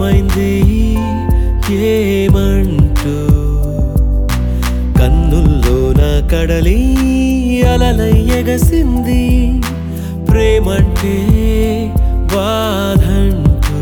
ఏమైంది ఏమంటూ కన్నుల్లో నా కడలి అలలై ఎగసింది ప్రేమంటే బాధంటూ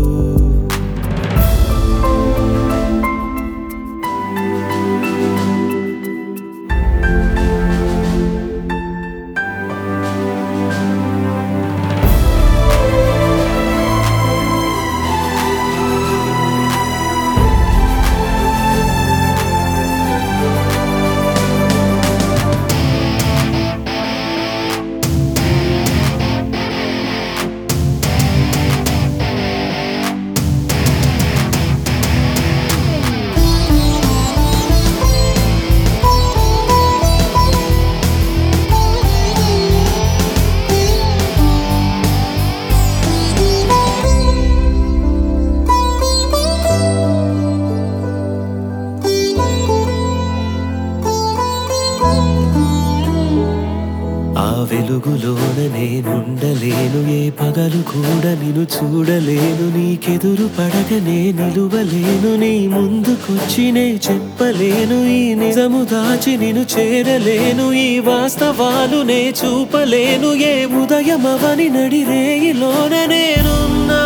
ఆ వెలుగులోన నేనుండలేను ఏ పగలు కూడా నిన్ను చూడలేను నీకెదురు పడగనే నిలువలేను నీ ముందుకొచ్చి నే చెప్పలేను ఈ నిజము దాచి నిన్ను చేరలేను ఈ వాస్తవాలు నే చూపలేను ఏ ఉదయమవని నడి రేయిలోన నేనున్నా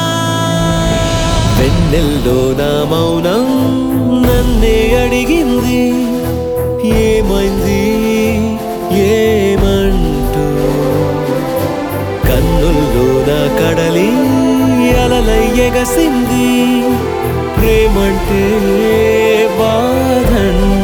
వెన్నెల్లో నా మౌనం నన్నే అడిగింది ఏమైంది ఏమంటూ కన్నుల్లో నా కడలి అలలై ఎగసింది ప్రేమంటే బాధంటూ